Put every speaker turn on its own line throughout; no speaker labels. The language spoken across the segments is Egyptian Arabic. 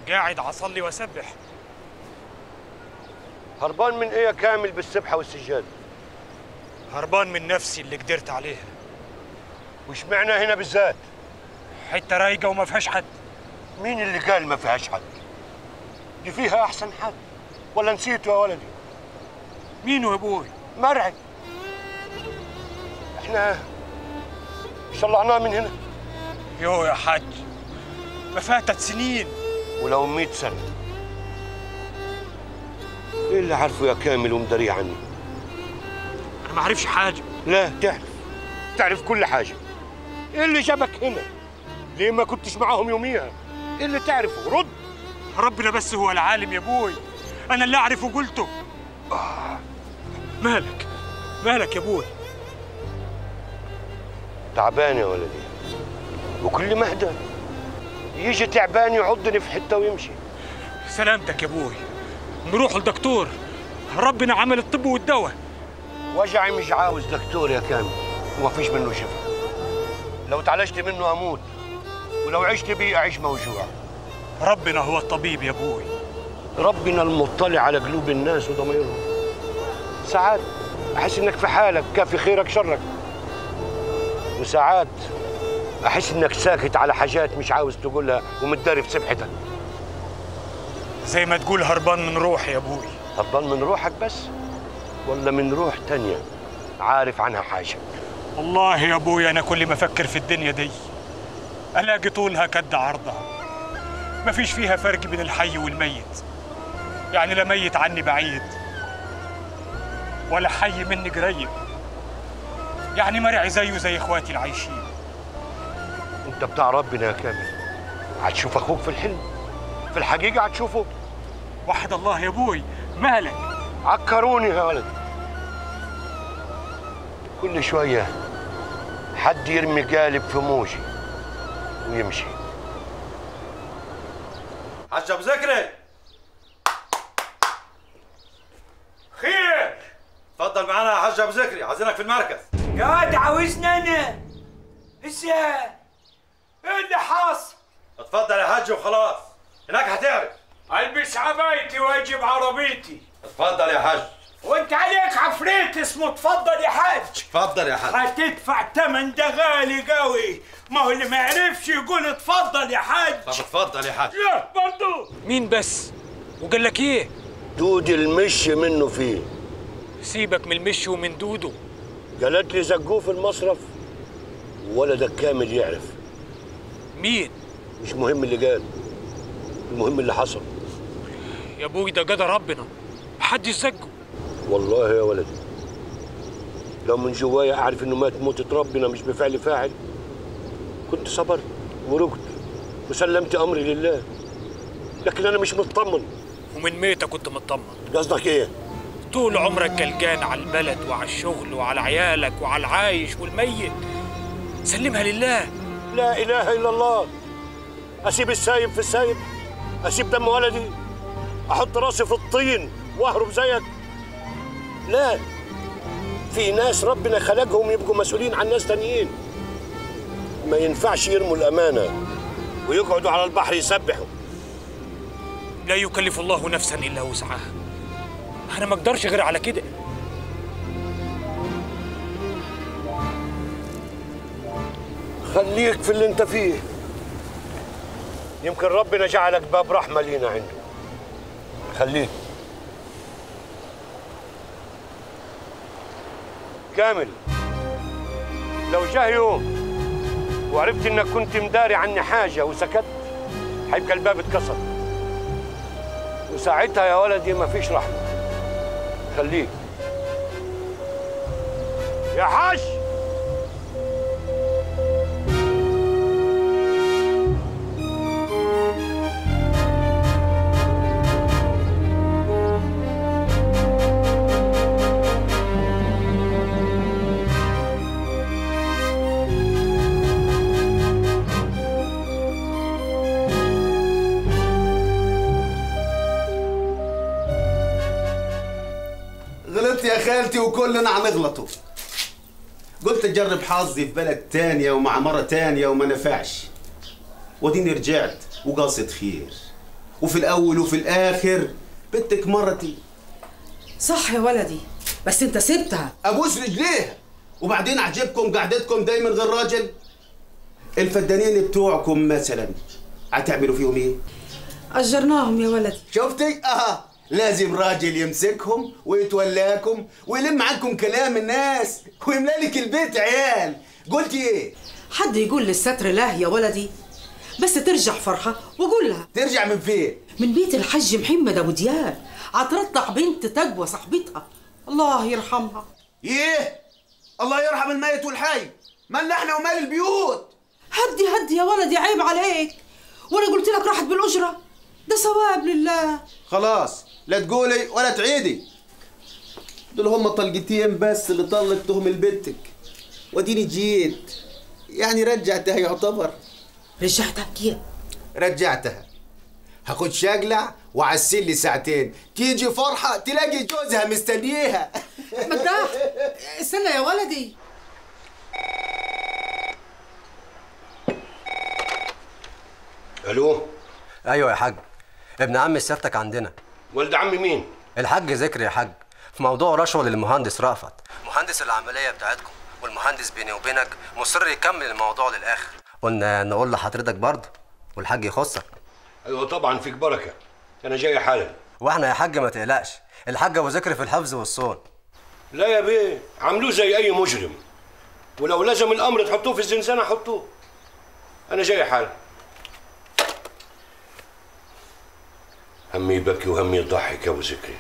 قاعد عصلي واسبح
هربان من ايه يا كامل بالسبحه والسجاد
هربان من نفسي اللي قدرت عليها
وش معنى هنا بالذات
حته رايقه وما فيهاش حد
مين اللي قال ما فيهاش حد دي فيها احسن حد ولا نسيته يا ولدي
مين يا ابوي
مرعي احنا طلعناه من هنا
يو يا حاج ما فاتت سنين
ولو مئة سنة ايه اللي عارفه يا كامل ومدري عني
انا ما اعرفش حاجه
لا تعرف تعرف كل حاجة ايه اللي جابك هنا ليه ما كنتش معاهم يوميها ايه اللي تعرفه رد
ربنا بس هو العالم يا ابوي انا اللي اعرف وقلته مالك مالك يا ابوي
تعبان يا ولدي وكل ما اهدى يجي تعبان يعضني في حتة ويمشي
سلامتك يا ابوي نروح لدكتور ربنا عمل الطب والدواء
وجعي مش عاوز دكتور يا كامل وما فيش منه شفاء لو تعالجت منه اموت ولو عشت بيه اعيش موجوع
ربنا هو الطبيب يا ابوي
ربنا المطلع على قلوب الناس وضميرهم ساعات احس انك في حالك كافي خيرك شرك وساعات احس انك ساكت على حاجات مش عاوز تقولها ومتداري في سبحتك
زي ما تقول هربان من روحي يا ابوي
هربان من روحك بس ولا من روح تانية عارف عنها حاجة
والله يا ابوي انا كل ما افكر في الدنيا دي الاقي طولها كد عرضها مفيش فيها فرق بين الحي والميت يعني لا ميت عني بعيد ولا حي مني قريب يعني مرعي زيه زي اخواتي العايشين
انت بتاع ربنا يا كامل هتشوف اخوك في الحلم في الحقيقة هتشوفه
وحد الله يا ابوي مالك
عكروني يا ولد كل شوية حد يرمي قالب في موجي ويمشي
حاج ابو ذكري
خير
اتفضل معانا يا حاج ابو ذكري عايزينك في المركز
قاعد عاوزني انا ازاي ايه اللي حاصل
اتفضل يا حاج وخلاص هناك هتعرف
البس عبايتي واجيب عربيتي
اتفضل يا حاج
وانت عليك عفريت اسمه اتفضل يا حاج
اتفضل يا حاج
هتدفع تمن ده غالي قوي ما هو اللي ما يعرفش يقول اتفضل يا حاج
طب اتفضل يا حاج
لا برضو
مين بس وقال لك ايه
دود المش منه فيه
سيبك من المشي ومن دودو
قالت لي زقوه في المصرف ولدك كامل يعرف
مين
مش مهم اللي قال المهم اللي حصل
يا ابوي ده قدر ربنا محدش زقه
والله يا ولدي لو من جوايا اعرف انه مات موتة ربنا مش بفعل فاعل كنت صبرت ورقت وسلمت امري لله لكن انا مش مطمن
ومن ميتك كنت مطمن
قصدك ايه
طول عمرك قلقان على البلد وعلى الشغل وعلى عيالك وعلى العايش والميت سلمها لله
لا اله الا الله اسيب السايب في السايب اسيب دم ولدي احط راسي في الطين واهرب زيك لا في ناس ربنا خلقهم يبقوا مسؤولين عن ناس تانيين ما ينفعش يرموا الامانه ويقعدوا على البحر يسبحوا
لا يكلف الله نفسا الا وسعها انا ما اقدرش غير على كده
خليك في اللي انت فيه يمكن ربنا جعلك باب رحمه لينا عنده خليك كامل لو جه يوم وعرفت انك كنت مداري عني حاجه وسكت هيبقى الباب اتكسر وساعتها يا ولدي مفيش رحمه خليك يا حاج
غلطت يا خالتي وكلنا هنغلطوا قلت اجرب حظي في بلد تانية ومع مرة تانية وما نفعش وديني رجعت وقاصد خير وفي الاول وفي الاخر بنتك مرتي
صح يا ولدي بس انت سبتها
ابوس رجليها وبعدين عجبكم قعدتكم دايما غير راجل الفدانين بتوعكم مثلا هتعملوا فيهم ايه
اجرناهم يا ولدي
شفتي اه لازم راجل يمسكهم ويتولاكم ويلم عنكم كلام الناس ويملى لك البيت عيال قلتي ايه
حد يقول للستر لا يا ولدي بس ترجع فرحة وقول لها
ترجع من فين
من بيت الحج محمد ابو دياب عترضع بنت تقوى صاحبتها الله يرحمها
ايه الله يرحم الميت والحي مالنا احنا ومال البيوت
هدي هدي يا ولدي عيب عليك وانا قلت لك راحت بالاجره ده ثواب لله
خلاص لا تقولي ولا تعيدي دول هم طلقتين بس اللي طلقتهم لبنتك وديني جيت يعني رجعتها يعتبر
رجعتها كيف
رجعتها هاخد شقلع وعسل لي ساعتين تيجي فرحة تلاقي جوزها مستنيها
مداح استنى يا ولدي
الو
ايوه يا حاج ابن عم سيادتك عندنا
ولد عمي مين
الحاج ذكري يا حاج في موضوع رشوه للمهندس رأفت مهندس العمليه بتاعتكم والمهندس بيني وبينك مصر يكمل الموضوع للاخر قلنا نقول لحضرتك برضه والحاج يخصك
ايوه طبعا فيك بركه انا جاي حالا
واحنا يا حاج ما تقلقش الحاج ابو ذكري في الحفظ والصون
لا يا بيه عملوه زي اي مجرم ولو لزم الامر تحطوه في الزنزانه حطوه انا جاي حالا همي يبكي وهمي يضحك يا ابو ذكري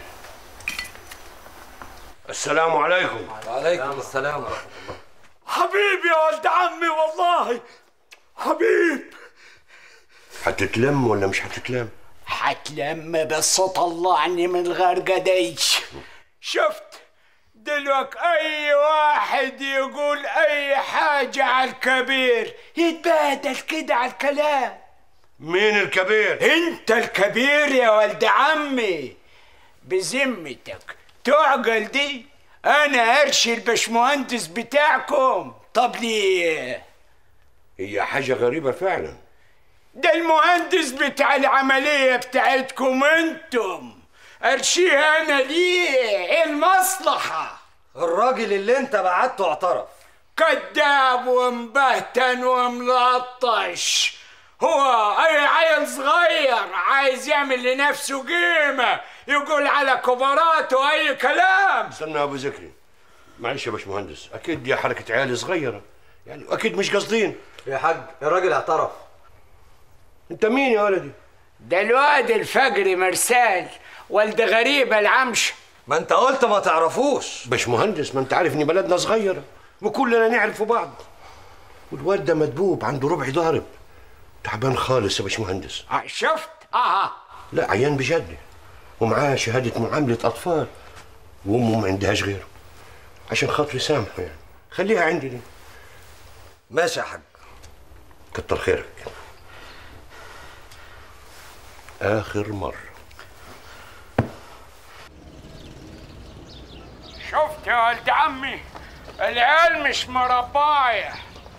السلام عليكم
وعليكم السلام
حبيبي يا ولد عمي والله حبيب
هتتلم ولا مش هتتلم
حتلم بس طلعني من الغرقة دي شفت دلوك اي واحد يقول اي حاجة على الكبير يتبادل كده على الكلام
مين الكبير
انت الكبير يا ولد عمي بذمتك تعقل دي انا ارشي البشمهندس بتاعكم طب ليه
هي حاجه غريبه فعلا
ده المهندس بتاع العملية بتاعتكم انتم ارشيه انا ليه ايه المصلحة
الراجل اللي انت بعته اعترف
كذاب ومبهتن وملطش هو اي عيل صغير عايز يعمل لنفسه قيمة يقول على كبراته اي كلام
استنى يا ابو ذكري معلش يا باشمهندس اكيد دي حركه عيال صغيره يعني اكيد مش قاصدين
يا حاج الراجل اعترف
انت مين يا ولدي
ده الواد الفجر مرسال ولد غريب العمش
ما انت قلت ما تعرفوش
باشمهندس ما انت عارف ان بلدنا صغيره وكلنا نعرف بعض والواد ده مدبوب عنده ربع ضارب تعبان خالص يا باشمهندس
آه، شفت اه
لا عيان بجد ومعاه شهاده معامله اطفال وامه ما عندهاش غيره عشان خاطري سامحه يعني خليها عندي دي
ماشي يا حاج
كتر خيرك اخر مره
شفت يا ولد عمي العيال مش مرباية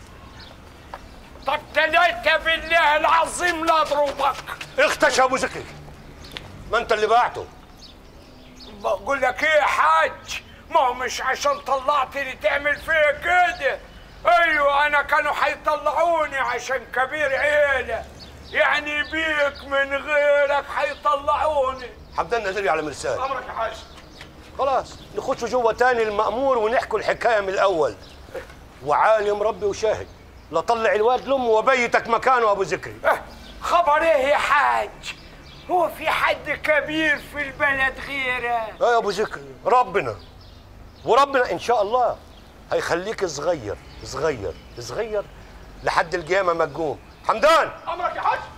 طب تلاتة بالله العظيم لا اضربك
اختش يا ابو ذكري ما انت اللي بعته
بقول لك ايه يا حاج ما هو مش عشان طلعتني تعمل فيا كده ايوه انا كانوا حيطلعوني عشان كبير عيله يعني بيك من غيرك حيطلعوني
حمدان نزلي على مرسال
امرك يا حاج
خلاص نخش جوه تاني المأمور ونحكوا الحكاية من الأول وعالم ربي وشاهد لا طلع الواد لأمه وبيتك مكانه أبو ذكري
اه، خبر ايه يا حاج هو في حد كبير في البلد غيره
اه يا أبو ذكري ربنا وربنا إن شاء الله هيخليك صغير صغير صغير لحد القيامة ما تقوم حمدان
امرك يا حاج